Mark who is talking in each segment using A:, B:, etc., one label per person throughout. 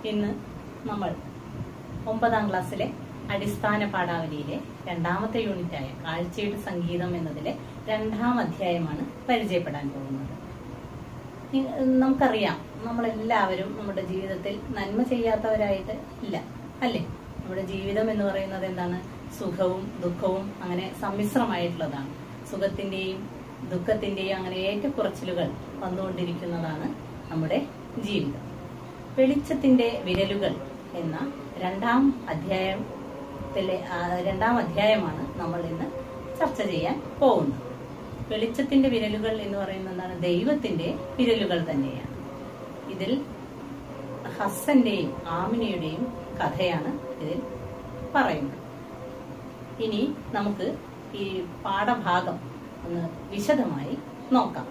A: ഇന്ന് നമ്മൾ ഒമ്പതാം ക്ലാസ്സിലെ അടിസ്ഥാന പാഠാവലിയിലെ രണ്ടാമത്തെ യൂണിറ്റായ കാഴ്ചയുടെ സംഗീതം എന്നതിലെ രണ്ടാം അധ്യായമാണ് പരിചയപ്പെടാൻ പോകുന്നത് ഇ- നമുക്കറിയാം നമ്മളെല്ലാവരും നമ്മുടെ ജീവിതത്തിൽ നന്മ ചെയ്യാത്തവരായിട്ട് ഇല്ല അല്ലേ നമ്മുടെ ജീവിതം എന്ന് പറയുന്നത് എന്താണ് സുഖവും ദുഃഖവും അങ്ങനെ സമ്മിശ്രമായിട്ടുള്ളതാണ് സുഖത്തിന്റെയും ദുഃഖത്തിന്റെയും അങ്ങനെ ഏറ്റക്കുറച്ചിലുകൾ വന്നുകൊണ്ടിരിക്കുന്നതാണ് നമ്മുടെ ജീവിതം വെളിച്ചത്തിന്റെ വിരലുകൾ എന്ന രണ്ടാം അധ്യായത്തിലെ ആ, രണ്ടാം അധ്യായമാണ് നമ്മൾ ഇന്ന് ചർച്ച ചെയ്യാൻ പോകുന്നത് വെളിച്ചത്തിന്റെ വിരലുകൾ എന്ന് പറയുന്നത് എന്താണ് ദൈവത്തിന്റെ വിരലുകൾ തന്നെയാണ് ഇതിൽ ഹസ്സന്റെയും ആമിനയുടെയും കഥയാണ് ഇതിൽ പറയുന്നത് ഇനി നമുക്ക് ഈ പാഠഭാഗം ഒന്ന് വിശദമായി നോക്കാം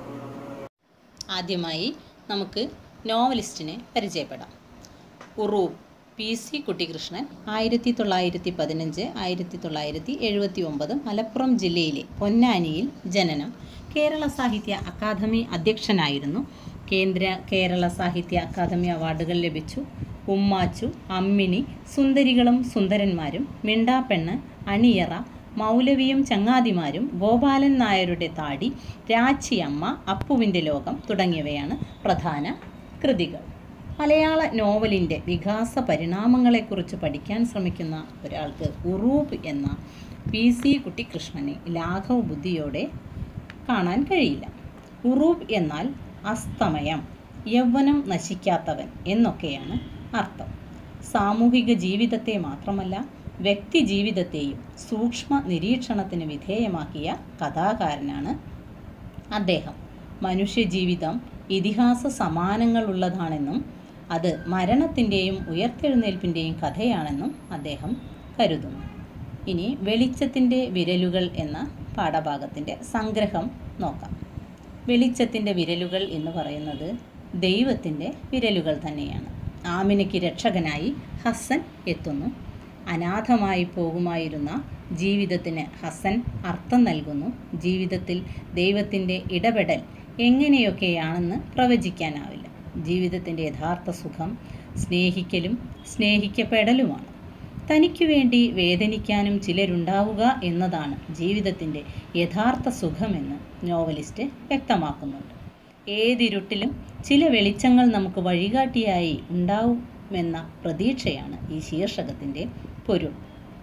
A: ആദ്യമായി നമുക്ക് നോവലിസ്റ്റിനെ പരിചയപ്പെടാം ഉറൂബ് പി സി കുട്ടിക്കൃഷ്ണൻ ആയിരത്തി തൊള്ളായിരത്തി പതിനഞ്ച് ആയിരത്തി തൊള്ളായിരത്തി എഴുപത്തി ഒമ്പത് മലപ്പുറം ജില്ലയിലെ പൊന്നാനിയിൽ ജനനം കേരള സാഹിത്യ അക്കാദമി അധ്യക്ഷനായിരുന്നു കേന്ദ്ര കേരള സാഹിത്യ അക്കാദമി അവാർഡുകൾ ലഭിച്ചു ഉമ്മാച്ചു അമ്മിണി സുന്ദരികളും സുന്ദരന്മാരും മിണ്ടാപ്പെണ്ണ് അണിയറ മൗലവിയും ചങ്ങാതിമാരും ഗോപാലൻ നായരുടെ താടി രാച്ചിയമ്മ അപ്പുവിൻ്റെ ലോകം തുടങ്ങിയവയാണ് പ്രധാന കൃതികൾ മലയാള നോവലിൻ്റെ വികാസ പരിണാമങ്ങളെക്കുറിച്ച് പഠിക്കാൻ ശ്രമിക്കുന്ന ഒരാൾക്ക് ഉറൂബ് എന്ന പി സി കുട്ടിക്കൃഷ്ണനെ ലാഘവ ബുദ്ധിയോടെ കാണാൻ കഴിയില്ല ഉറൂബ് എന്നാൽ അസ്തമയം യൗവനം നശിക്കാത്തവൻ എന്നൊക്കെയാണ് അർത്ഥം സാമൂഹിക ജീവിതത്തെ മാത്രമല്ല വ്യക്തി ജീവിതത്തെയും സൂക്ഷ്മ നിരീക്ഷണത്തിന് വിധേയമാക്കിയ കഥാകാരനാണ് അദ്ദേഹം മനുഷ്യജീവിതം ഇതിഹാസ സമാനങ്ങളുള്ളതാണെന്നും അത് മരണത്തിൻ്റെയും ഉയർത്തെഴുന്നേൽപ്പിൻ്റെയും കഥയാണെന്നും അദ്ദേഹം കരുതുന്നു ഇനി വെളിച്ചത്തിൻ്റെ വിരലുകൾ എന്ന പാഠഭാഗത്തിൻ്റെ സംഗ്രഹം നോക്കാം വെളിച്ചത്തിൻ്റെ വിരലുകൾ എന്ന് പറയുന്നത് ദൈവത്തിൻ്റെ വിരലുകൾ തന്നെയാണ് ആമിനയ്ക്ക് രക്ഷകനായി ഹസൻ എത്തുന്നു അനാഥമായി പോകുമായിരുന്ന ജീവിതത്തിന് ഹസൻ അർത്ഥം നൽകുന്നു ജീവിതത്തിൽ ദൈവത്തിൻ്റെ ഇടപെടൽ എങ്ങനെയൊക്കെയാണെന്ന് പ്രവചിക്കാനാവില്ല ജീവിതത്തിൻ്റെ യഥാർത്ഥ സുഖം സ്നേഹിക്കലും സ്നേഹിക്കപ്പെടലുമാണ് തനിക്കു വേണ്ടി വേദനിക്കാനും ചിലരുണ്ടാവുക എന്നതാണ് ജീവിതത്തിൻ്റെ യഥാർത്ഥ സുഖമെന്ന് നോവലിസ്റ്റ് വ്യക്തമാക്കുന്നുണ്ട് ഏതിരുട്ടിലും ചില വെളിച്ചങ്ങൾ നമുക്ക് വഴികാട്ടിയായി ഉണ്ടാവുമെന്ന പ്രതീക്ഷയാണ് ഈ ശീർഷകത്തിൻ്റെ പൊരുൾ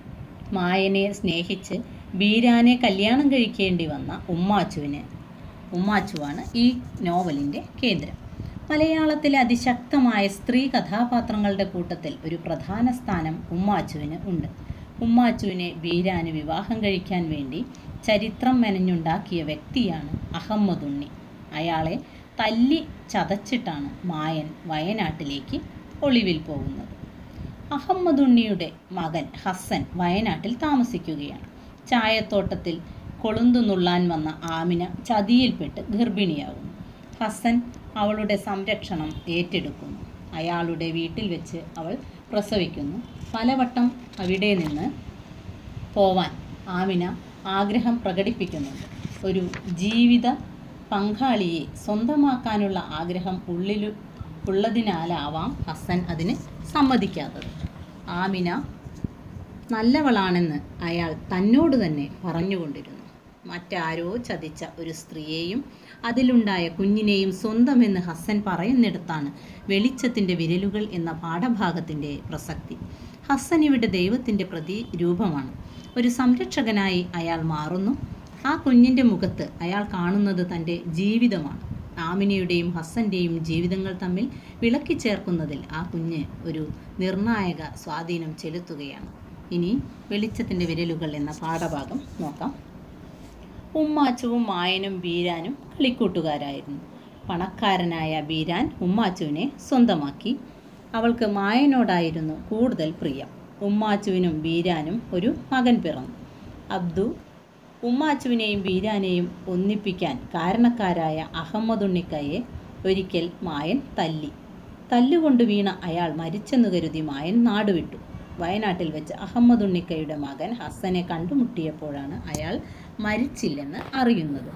A: മായനെ സ്നേഹിച്ച് ബീരാനെ കല്യാണം കഴിക്കേണ്ടി വന്ന ഉമ്മാച്ചുവിന് ഉമ്മാച്ചുവാണ് ഈ നോവലിൻ്റെ കേന്ദ്രം മലയാളത്തിലെ അതിശക്തമായ സ്ത്രീ കഥാപാത്രങ്ങളുടെ കൂട്ടത്തിൽ ഒരു പ്രധാന സ്ഥാനം ഉമ്മാച്ചുവിന് ഉണ്ട് ഉമ്മാച്ചുവിനെ ബീരാന് വിവാഹം കഴിക്കാൻ വേണ്ടി ചരിത്രം മെനഞ്ഞുണ്ടാക്കിയ വ്യക്തിയാണ് അഹമ്മദുണ്ണി അയാളെ തല്ലി ചതച്ചിട്ടാണ് മായൻ വയനാട്ടിലേക്ക് ഒളിവിൽ പോകുന്നത് അഹമ്മദുണ്ണിയുടെ മകൻ ഹസൻ വയനാട്ടിൽ താമസിക്കുകയാണ് ചായത്തോട്ടത്തിൽ കൊളുന്തു നുള്ളാൻ വന്ന ആമിന ചതിയിൽപ്പെട്ട് ഗർഭിണിയാകുന്നു ഹസൻ അവളുടെ സംരക്ഷണം ഏറ്റെടുക്കുന്നു അയാളുടെ വീട്ടിൽ വെച്ച് അവൾ പ്രസവിക്കുന്നു പലവട്ടം അവിടെ നിന്ന് പോവാൻ ആമിന ആഗ്രഹം പ്രകടിപ്പിക്കുന്നുണ്ട് ഒരു ജീവിത പങ്കാളിയെ സ്വന്തമാക്കാനുള്ള ആഗ്രഹം ഉള്ളിൽ ഉള്ളതിനാലാവാം ഹസൻ അതിന് സമ്മതിക്കാത്തത് ആമിന നല്ലവളാണെന്ന് അയാൾ തന്നോട് തന്നെ പറഞ്ഞുകൊണ്ടിരുന്നു മറ്റാരോ ചതിച്ച ഒരു സ്ത്രീയെയും അതിലുണ്ടായ കുഞ്ഞിനെയും സ്വന്തമെന്ന് ഹസൻ പറയുന്നിടത്താണ് വെളിച്ചത്തിൻ്റെ വിരലുകൾ എന്ന പാഠഭാഗത്തിൻ്റെ പ്രസക്തി ഹസൻ ഇവിടെ ദൈവത്തിൻ്റെ പ്രതിരൂപമാണ് ഒരു സംരക്ഷകനായി അയാൾ മാറുന്നു ആ കുഞ്ഞിൻ്റെ മുഖത്ത് അയാൾ കാണുന്നത് തൻ്റെ ജീവിതമാണ് ആമിനയുടെയും ഹസൻ്റെയും ജീവിതങ്ങൾ തമ്മിൽ വിളക്കി ചേർക്കുന്നതിൽ ആ കുഞ്ഞ് ഒരു നിർണായക സ്വാധീനം ചെലുത്തുകയാണ് ഇനി വെളിച്ചത്തിൻ്റെ വിരലുകൾ എന്ന പാഠഭാഗം നോക്കാം ഉമ്മാച്ചുവും മായനും ബീരാനും കളിക്കൂട്ടുകാരായിരുന്നു പണക്കാരനായ ബീരാൻ ഉമ്മാച്ചുവിനെ സ്വന്തമാക്കി അവൾക്ക് മായനോടായിരുന്നു കൂടുതൽ പ്രിയം ഉമ്മാച്ചുവിനും ബീരാനും ഒരു മകൻ പിറന്നു അബ്ദു ഉമ്മാച്ചുവിനെയും ബീരാനെയും ഒന്നിപ്പിക്കാൻ കാരണക്കാരായ അഹമ്മദുണ്ണിക്കയെ ഒരിക്കൽ മായൻ തല്ലി തല്ലുകൊണ്ട് വീണ അയാൾ മരിച്ചെന്നു കരുതി മായൻ നാടുവിട്ടു വയനാട്ടിൽ വെച്ച് അഹമ്മദുണ്ണിക്കയുടെ മകൻ ഹസനെ കണ്ടുമുട്ടിയപ്പോഴാണ് അയാൾ മരിച്ചില്ലെന്ന് അറിയുന്നത്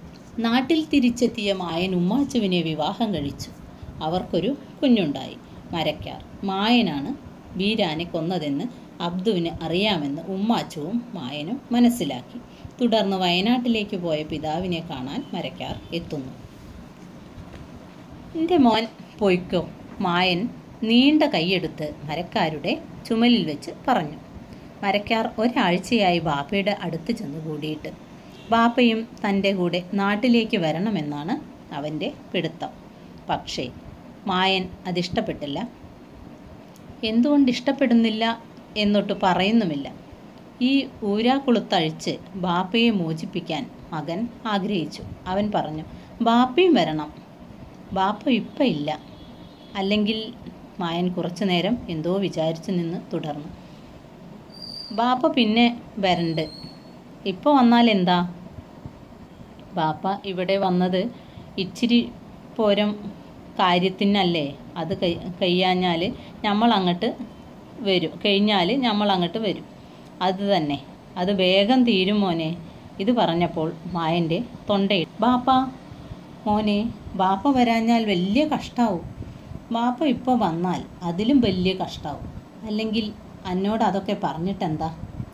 A: നാട്ടിൽ തിരിച്ചെത്തിയ മായൻ ഉമ്മാച്ചുവിനെ വിവാഹം കഴിച്ചു അവർക്കൊരു കുഞ്ഞുണ്ടായി മരക്കാർ മായനാണ് വീരാനെ കൊന്നതെന്ന് അബ്ദുവിന് അറിയാമെന്ന് ഉമ്മാച്ചുവും മായനും മനസ്സിലാക്കി തുടർന്ന് വയനാട്ടിലേക്ക് പോയ പിതാവിനെ കാണാൻ മരക്കാർ എത്തുന്നു എൻ്റെ മോൻ പൊയ്ക്കോ മായൻ നീണ്ട കൈയെടുത്ത് മരക്കാരുടെ ചുമലിൽ വെച്ച് പറഞ്ഞു മരക്കാർ ഒരാഴ്ചയായി ബാപ്പയുടെ അടുത്ത് ചെന്ന് കൂടിയിട്ട് ബാപ്പയും തൻ്റെ കൂടെ നാട്ടിലേക്ക് വരണമെന്നാണ് അവൻ്റെ പിടുത്തം പക്ഷേ മായൻ അതിഷ്ടപ്പെട്ടില്ല എന്തുകൊണ്ട് ഇഷ്ടപ്പെടുന്നില്ല എന്നൊട്ട് പറയുന്നുമില്ല ഈ ഊരാക്കുളുത്തഴിച്ച് ബാപ്പയെ മോചിപ്പിക്കാൻ മകൻ ആഗ്രഹിച്ചു അവൻ പറഞ്ഞു ബാപ്പയും വരണം ബാപ്പ ഇപ്പം ഇല്ല അല്ലെങ്കിൽ മായൻ കുറച്ചു നേരം എന്തോ വിചാരിച്ചു നിന്ന് തുടർന്നു ബാപ്പ പിന്നെ വരണ്ട് ഇപ്പോൾ വന്നാൽ എന്താ ബാപ്പ ഇവിടെ വന്നത് ഇച്ചിരി പോരം കാര്യത്തിനല്ലേ അത് കഴി കഴിയാഞ്ഞാൽ നമ്മൾ അങ്ങോട്ട് വരും കഴിഞ്ഞാൽ നമ്മൾ അങ്ങോട്ട് വരും അത് തന്നെ അത് വേഗം തീരും മോനെ ഇത് പറഞ്ഞപ്പോൾ മായൻ്റെ തൊണ്ടയിൽ ബാപ്പ മോനെ ബാപ്പ വരാഞ്ഞാൽ വലിയ കഷ്ടാവും ബാപ്പ ഇപ്പോൾ വന്നാൽ അതിലും വലിയ കഷ്ടാവും അല്ലെങ്കിൽ എന്നോട് അതൊക്കെ പറഞ്ഞിട്ടെന്താ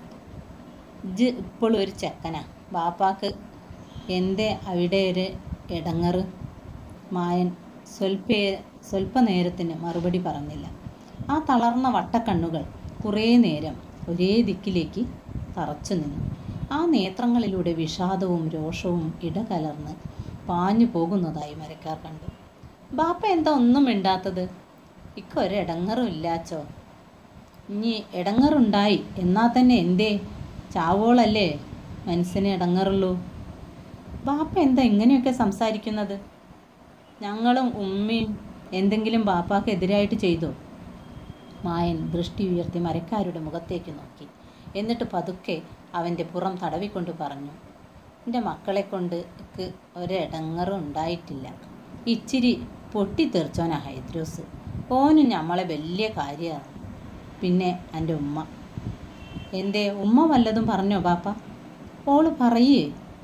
A: ഇജ് ഇപ്പോഴും ഒരു ചെക്കനാ ബാപ്പാക്ക് എന്തേ അവിടെ ഒരു ഇടങ്ങറ് മായൻ സ്വൽപ്പ സ്വൽപ്പനേരത്തിന് മറുപടി പറഞ്ഞില്ല ആ തളർന്ന വട്ടക്കണ്ണുകൾ കുറേ നേരം ഒരേ ദിക്കിലേക്ക് തറച്ചു നിന്നു ആ നേത്രങ്ങളിലൂടെ വിഷാദവും രോഷവും ഇടകലർന്ന് പാഞ്ഞു പോകുന്നതായി മരക്കാർ കണ്ടു ബാപ്പ എന്താ ഒന്നും മിണ്ടാത്തത് ഇക്കൊരു ഇടങ്ങറും ഇല്ലാച്ചോ ഇനി ഇടങ്ങറുണ്ടായി എന്നാൽ തന്നെ എന്തേ ചാവോളല്ലേ മനസ്സിന് ഇടങ്ങറുള്ളൂ ബാപ്പ എന്താ ഇങ്ങനെയൊക്കെ സംസാരിക്കുന്നത് ഞങ്ങളും ഉമ്മയും എന്തെങ്കിലും ബാപ്പാക്ക് എതിരായിട്ട് ചെയ്തോ മായൻ ദൃഷ്ടി ഉയർത്തി മരക്കാരുടെ മുഖത്തേക്ക് നോക്കി എന്നിട്ട് പതുക്കെ അവൻ്റെ പുറം തടവിക്കൊണ്ട് പറഞ്ഞു എൻ്റെ മക്കളെ കൊണ്ട് ക്ക് ഒരിടങ്ങറും ഉണ്ടായിട്ടില്ല ഇച്ചിരി പൊട്ടിത്തെറിച്ചോനാ ഹൈദ്രോസ് ഓന് നമ്മളെ വലിയ കാര്യമാണ് പിന്നെ എൻ്റെ ഉമ്മ എന്തേ ഉമ്മ വല്ലതും പറഞ്ഞോ ബാപ്പ ഓള് പറയേ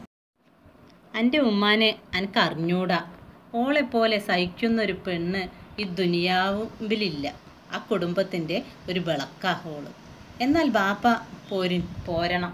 A: എൻ്റെ ഉമ്മാനെ എനിക്ക് അറിഞ്ഞൂടാ ഓളെപ്പോലെ സഹിക്കുന്നൊരു പെണ്ണ് ഈ ദുനിയാവിലില്ല ആ കുടുംബത്തിൻ്റെ ഒരു വിളക്കാ ഓള് എന്നാൽ ബാപ്പ പോരി പോരണം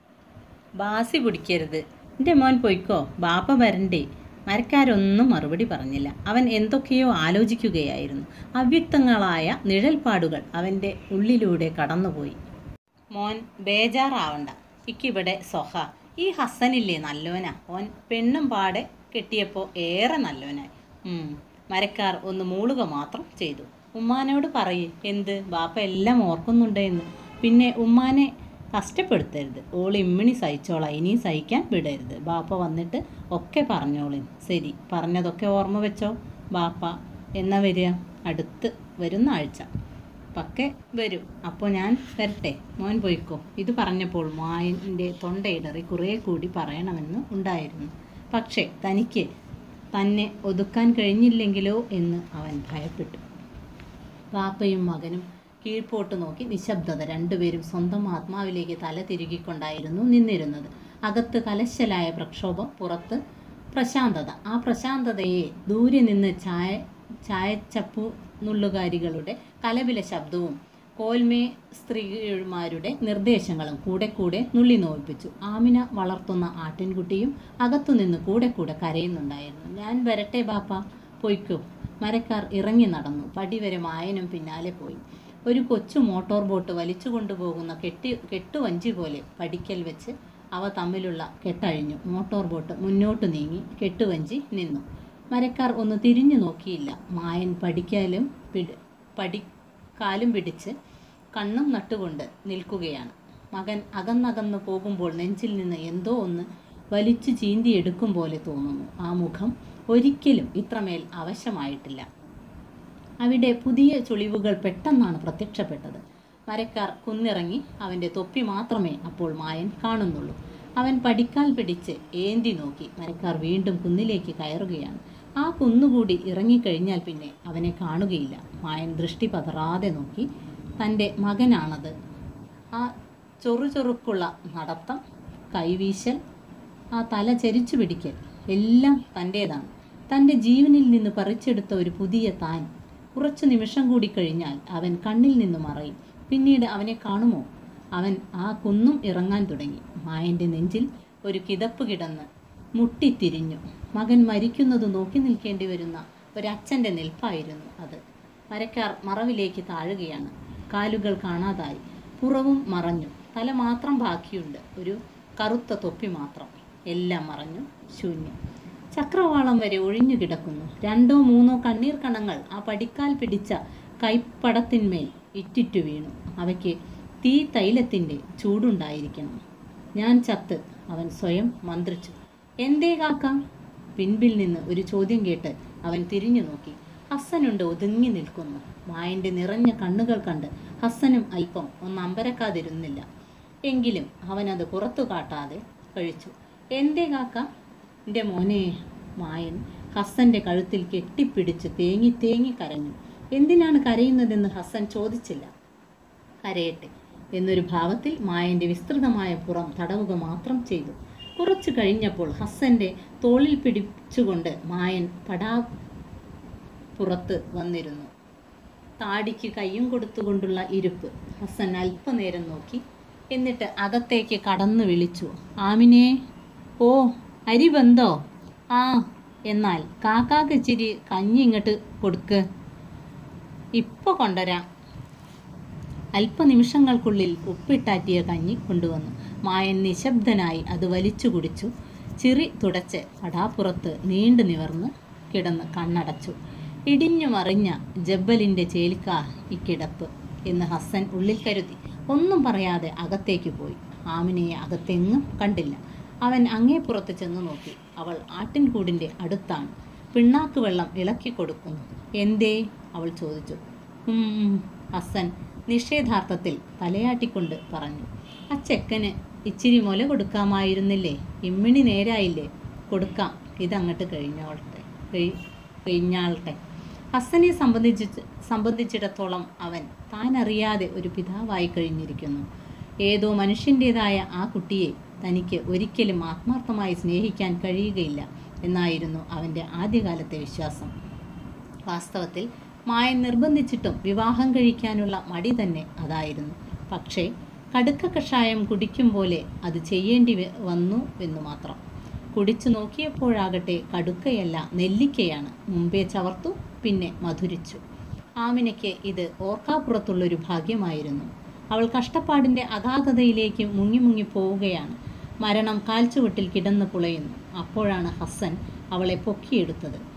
A: ബാസി പിടിക്കരുത് എൻ്റെ മോൻ പൊയ്ക്കോ ബാപ്പ വരണ്ടേ മരക്കാരൊന്നും മറുപടി പറഞ്ഞില്ല അവൻ എന്തൊക്കെയോ ആലോചിക്കുകയായിരുന്നു അവ്യക്തങ്ങളായ നിഴൽപ്പാടുകൾ അവൻ്റെ ഉള്ളിലൂടെ കടന്നുപോയി മോൻ ബേജാറാവണ്ട ഇക്കിവിടെ സൊഹ ഈ ഹസനില്ലേ നല്ലോനാ ഓൻ പെണ്ണും പാടെ കെട്ടിയപ്പോൾ ഏറെ നല്ലോനായി ഉം. മരക്കാർ ഒന്ന് മൂളുക മാത്രം ചെയ്തു ഉമ്മാനോട് പറയ് എന്ത് ബാപ്പ എല്ലാം ഓർക്കുന്നുണ്ടെന്ന് പിന്നെ ഉമ്മാനെ കഷ്ടപ്പെടുത്തരുത് ഓൾ ഇമ്മിണി സഹിച്ചോളാം ഇനിയും സഹിക്കാൻ വിടരുത് ബാപ്പ വന്നിട്ട് ഒക്കെ പറഞ്ഞോളി ശരി പറഞ്ഞതൊക്കെ ഓർമ്മ വെച്ചോ ബാപ്പ എന്നാ വരിക അടുത്ത് വരുന്ന ആഴ്ച പക്കെ വരും അപ്പോൾ ഞാൻ വരട്ടെ മോൻ പോയിക്കോ ഇത് പറഞ്ഞപ്പോൾ മായൻ്റെ തൊണ്ടയിടറി കുറേ കൂടി പറയണമെന്ന് ഉണ്ടായിരുന്നു പക്ഷേ തനിക്ക് തന്നെ ഒതുക്കാൻ കഴിഞ്ഞില്ലെങ്കിലോ എന്ന് അവൻ ഭയപ്പെട്ടു വാപ്പയും മകനും കീഴ്പോട്ട് നോക്കി നിശബ്ദത രണ്ടുപേരും സ്വന്തം ആത്മാവിലേക്ക് തല തിരുകിക്കൊണ്ടായിരുന്നു നിന്നിരുന്നത് അകത്ത് കലശലായ പ്രക്ഷോഭം പുറത്ത് പ്രശാന്തത ആ പ്രശാന്തതയെ ദൂരെ നിന്ന് ചായ ചായച്ചപ്പു നുള്ളുകാരികളുടെ കലപില ശബ്ദവും കോൽമേ സ്ത്രീമാരുടെ നിർദ്ദേശങ്ങളും കൂടെ കൂടെ നുള്ളി നോവിപ്പിച്ചു ആമിന വളർത്തുന്ന ആട്ടിൻകുട്ടിയും അകത്തുനിന്ന് കൂടെ കൂടെ കരയുന്നുണ്ടായിരുന്നു ഞാൻ വരട്ടെ ബാപ്പ പൊയ്ക്കോ മരക്കാർ ഇറങ്ങി നടന്നു പടിവരെ മായനും പിന്നാലെ പോയി ഒരു കൊച്ചു മോട്ടോർ ബോട്ട് വലിച്ചു കൊണ്ടുപോകുന്ന കെട്ടി കെട്ടുവഞ്ചി പോലെ പടിക്കൽ വെച്ച് അവ തമ്മിലുള്ള കെട്ടഴിഞ്ഞു മോട്ടോർ ബോട്ട് മുന്നോട്ട് നീങ്ങി കെട്ടുവഞ്ചി നിന്നു മരക്കാർ ഒന്ന് തിരിഞ്ഞു നോക്കിയില്ല മായൻ പടിക്കാലും പിടി പടിക്കാലും പിടിച്ച് കണ്ണും നട്ടുകൊണ്ട് നിൽക്കുകയാണ് മകൻ അകന്നകന്ന് പോകുമ്പോൾ നെഞ്ചിൽ നിന്ന് എന്തോ ഒന്ന് വലിച്ചു ചീന്തിയെടുക്കും പോലെ തോന്നുന്നു ആ മുഖം ഒരിക്കലും ഇത്രമേൽ അവശമായിട്ടില്ല അവിടെ പുതിയ ചുളിവുകൾ പെട്ടെന്നാണ് പ്രത്യക്ഷപ്പെട്ടത് മരക്കാർ കുന്നിറങ്ങി അവൻ്റെ തൊപ്പി മാത്രമേ അപ്പോൾ മായൻ കാണുന്നുള്ളൂ അവൻ പടിക്കാൽ പിടിച്ച് ഏന്തി നോക്കി മരക്കാർ വീണ്ടും കുന്നിലേക്ക് കയറുകയാണ് ആ കുന്നുകൂടി ഇറങ്ങിക്കഴിഞ്ഞാൽ പിന്നെ അവനെ കാണുകയില്ല മായൻ ദൃഷ്ടി പതറാതെ നോക്കി തൻ്റെ മകനാണത് ആ ചൊറുചൊറുക്കുള്ള നടത്തം കൈവീശൽ ആ തല ചരിച്ചു പിടിക്കൽ എല്ലാം തൻ്റേതാണ് തൻ്റെ ജീവനിൽ നിന്ന് പറിച്ചെടുത്ത ഒരു പുതിയ താൻ കുറച്ചു നിമിഷം കൂടി കഴിഞ്ഞാൽ അവൻ കണ്ണിൽ നിന്ന് മറയും പിന്നീട് അവനെ കാണുമോ അവൻ ആ കുന്നും ഇറങ്ങാൻ തുടങ്ങി മായൻ്റെ നെഞ്ചിൽ ഒരു കിതപ്പ് കിടന്ന് മുട്ടിത്തിരിഞ്ഞു മകൻ മരിക്കുന്നത് നോക്കി നിൽക്കേണ്ടി വരുന്ന ഒരച്ഛൻ്റെ നിൽപ്പായിരുന്നു അത് മരക്കാർ മറവിലേക്ക് താഴുകയാണ് കാലുകൾ കാണാതായി പുറവും മറഞ്ഞു തല മാത്രം ബാക്കിയുണ്ട് ഒരു കറുത്ത തൊപ്പി മാത്രം എല്ലാം മറഞ്ഞു ശൂന്യം ചക്രവാളം വരെ ഒഴിഞ്ഞു കിടക്കുന്നു രണ്ടോ മൂന്നോ കണ്ണീർ കണങ്ങൾ ആ പടിക്കാൽ പിടിച്ച കൈപ്പടത്തിന്മേൽ ഇറ്റിറ്റു വീണു അവയ്ക്ക് തീ തൈലത്തിൻ്റെ ചൂടുണ്ടായിരിക്കണം ഞാൻ ചത്ത് അവൻ സ്വയം മന്ത്രിച്ചു എന്തേ കാക്ക പിൻപിൽ നിന്ന് ഒരു ചോദ്യം കേട്ട് അവൻ തിരിഞ്ഞു നോക്കി ഹസ്സനുണ്ട് ഒതുങ്ങി നിൽക്കുന്നു മായൻ്റെ നിറഞ്ഞ കണ്ണുകൾ കണ്ട് ഹസ്സനും അല്പം ഒന്ന് അമ്പരക്കാതിരുന്നില്ല എങ്കിലും അവനത് പുറത്തു കാട്ടാതെ കഴിച്ചു എന്തേ കാക്ക എൻ്റെ മോനെ മായൻ ഹസ്സൻ്റെ കഴുത്തിൽ കെട്ടിപ്പിടിച്ച് തേങ്ങി തേങ്ങി കരഞ്ഞു എന്തിനാണ് കരയുന്നതെന്ന് ഹസ്സൻ ചോദിച്ചില്ല കരയട്ടെ എന്നൊരു ഭാവത്തിൽ മായൻ്റെ വിസ്തൃതമായ പുറം തടവുക മാത്രം ചെയ്തു കുറച്ചു കഴിഞ്ഞപ്പോൾ ഹസ്സൻ്റെ തോളിൽ പിടിച്ചുകൊണ്ട് മായൻ പടാ പുറത്ത് വന്നിരുന്നു താടിക്ക് കയ്യും കൊടുത്തുകൊണ്ടുള്ള ഇരുപ്പ് ഹസ്സൻ അല്പനേരം നോക്കി എന്നിട്ട് അകത്തേക്ക് കടന്നു വിളിച്ചു ആമിനെ ഓ അരി ബന്ധോ ആ എന്നാൽ കാക്കാക്ക് ഇച്ചിരി കഞ്ഞി ഇങ്ങോട്ട് കൊടുക്ക് ഇപ്പോൾ കൊണ്ടുവരാം അല്പനിമിഷങ്ങൾക്കുള്ളിൽ ഉപ്പിട്ടാറ്റിയ കഞ്ഞി കൊണ്ടുവന്നു മായൻ നിശബ്ദനായി അത് വലിച്ചു കുടിച്ചു ചിറി തുടച്ച് പടാപ്പുറത്ത് നീണ്ടു നിവർന്ന് കിടന്ന് കണ്ണടച്ചു ഇടിഞ്ഞു മറിഞ്ഞ ജബ്ബലിൻ്റെ ചേലിക്കാ ഈ കിടപ്പ് എന്ന് ഹസ്സൻ ഉള്ളിൽ കരുതി ഒന്നും പറയാതെ അകത്തേക്ക് പോയി ആമിനയെ അകത്തെങ്ങും കണ്ടില്ല അവൻ അങ്ങേപ്പുറത്ത് ചെന്ന് നോക്കി അവൾ ആട്ടിൻകൂടിൻ്റെ അടുത്താണ് പിണ്ണാക്ക് വെള്ളം ഇളക്കി കൊടുക്കുന്നു എന്തേ അവൾ ചോദിച്ചു "ഉം," ഹസ്സൻ നിഷേധാർത്ഥത്തിൽ തലയാട്ടിക്കൊണ്ട് പറഞ്ഞു ആ ചെക്കന് ഇച്ചിരി മുല കൊടുക്കാമായിരുന്നില്ലേ ഇമ്മിണി നേരായില്ലേ കൊടുക്കാം ഇതങ്ങട്ട് കഴിഞ്ഞോളട്ടെ കഴി- കഴിഞ്ഞാളട്ടെ ഹസ്സനെ സംബന്ധിച്ച് സംബന്ധിച്ചിടത്തോളം അവൻ താൻ അറിയാതെ ഒരു പിതാവായി കഴിഞ്ഞിരിക്കുന്നു ഏതോ മനുഷ്യൻ്റേതായ ആ കുട്ടിയെ തനിക്ക് ഒരിക്കലും ആത്മാർത്ഥമായി സ്നേഹിക്കാൻ കഴിയുകയില്ല എന്നായിരുന്നു അവൻ്റെ ആദ്യകാലത്തെ വിശ്വാസം വാസ്തവത്തിൽ മായൻ നിർബന്ധിച്ചിട്ടും വിവാഹം കഴിക്കാനുള്ള മടി തന്നെ അതായിരുന്നു പക്ഷേ കടുക്ക കഷായം കുടിക്കും പോലെ അത് ചെയ്യേണ്ടി വ- വന്നു എന്നു മാത്രം കുടിച്ചു നോക്കിയപ്പോഴാകട്ടെ കടുക്കയല്ല നെല്ലിക്കയാണ് മുമ്പേ ചവർത്തു പിന്നെ മധുരിച്ചു ആമിനയ്ക്ക് ഇത് ഓർക്കാപ്പുറത്തുള്ളൊരു ഭാഗ്യമായിരുന്നു അവൾ കഷ്ടപ്പാടിൻ്റെ അഗാധതയിലേക്ക് മുങ്ങി മുങ്ങി പോവുകയാണ് മരണം കാൽച്ചുവട്ടിൽ കിടന്ന് പുളയുന്നു അപ്പോഴാണ് ഹസ്സൻ അവളെ പൊക്കിയെടുത്തത്